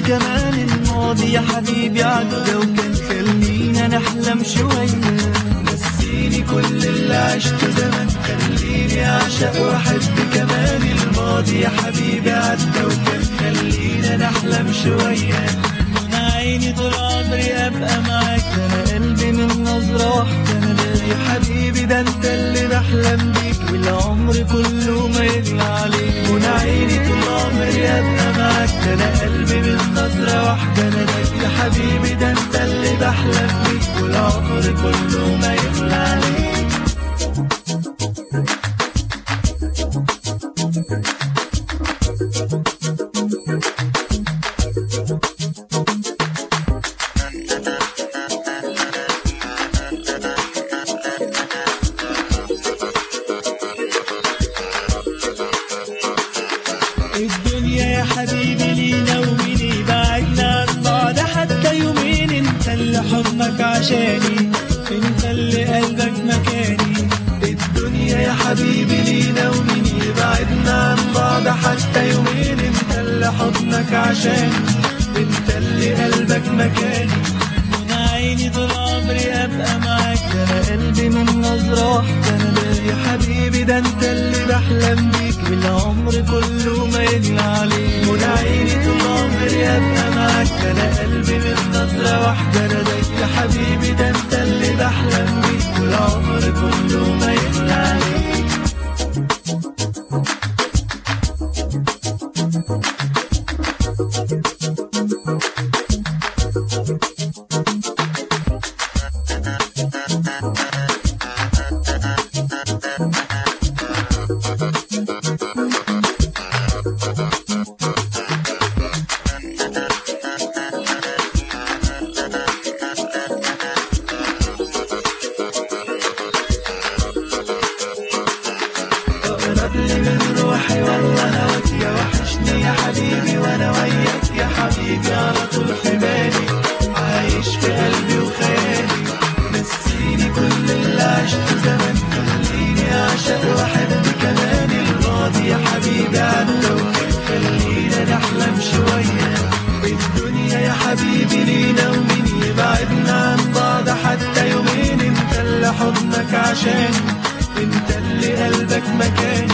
كمان الماضي يا حبيبي عدى وكان خلينا نحلم شوية نسيني كل اللي عشته زمان خليني أعشق وأحب كمان الماضي يا حبيبي عدى وكان خلينا نحلم شوية أنا عيني طول عمري أبقى معاك أنا قلبي من نظرة واحدة أنا يا حبيبي ده أنت اللي بحلم بيك والعمر كله ما يغلى عليك وأنا عيني طول عمري أبقى معاك أنا قلبي من نظرة واحدة أنا يا حبيبي ده أنت اللي بحلم بيك والعمر كله ما يغلى عليك الدنيا يا حبيبي لينا ومين بعدنا عن بعض حتى يومين انت اللي حضنك عشاني انت اللي قلبك مكاني الدنيا يا حبيبي لينا ومين يبعدنا عن بعض حتى يومين انت اللي حضنك عشاني انت اللي قلبك مكاني انا عيني طول عمري ابقى معاك انا قلبي من نظرة واحدة انا يا حبيبي ده انت اللي بحلم بيك والعمر كله ما يغلى عليك وانا عيني طول عمري ابقى معاك انا قلبي من نظرة واحدة انا يا حبيبي ده انت اللي بحلم بيك والعمر كله ما يغلى عليك اقرب لي من روحي والله هواك يا وحشني يا حبيبي وانا وياك يا حبيبي على طول في بالي عايش في قلبي وخيالي نسيني كل اللي عشته زمان خليني اعشق واحب كمان الماضي يا حبيبي عدى وكان خلينا نحلم شوية الدنيا يا حبيبي لينا ومين يبعدنا عن بعض حتى يومين انت اللي حضنك عشاني انت اللي قلبك مكاني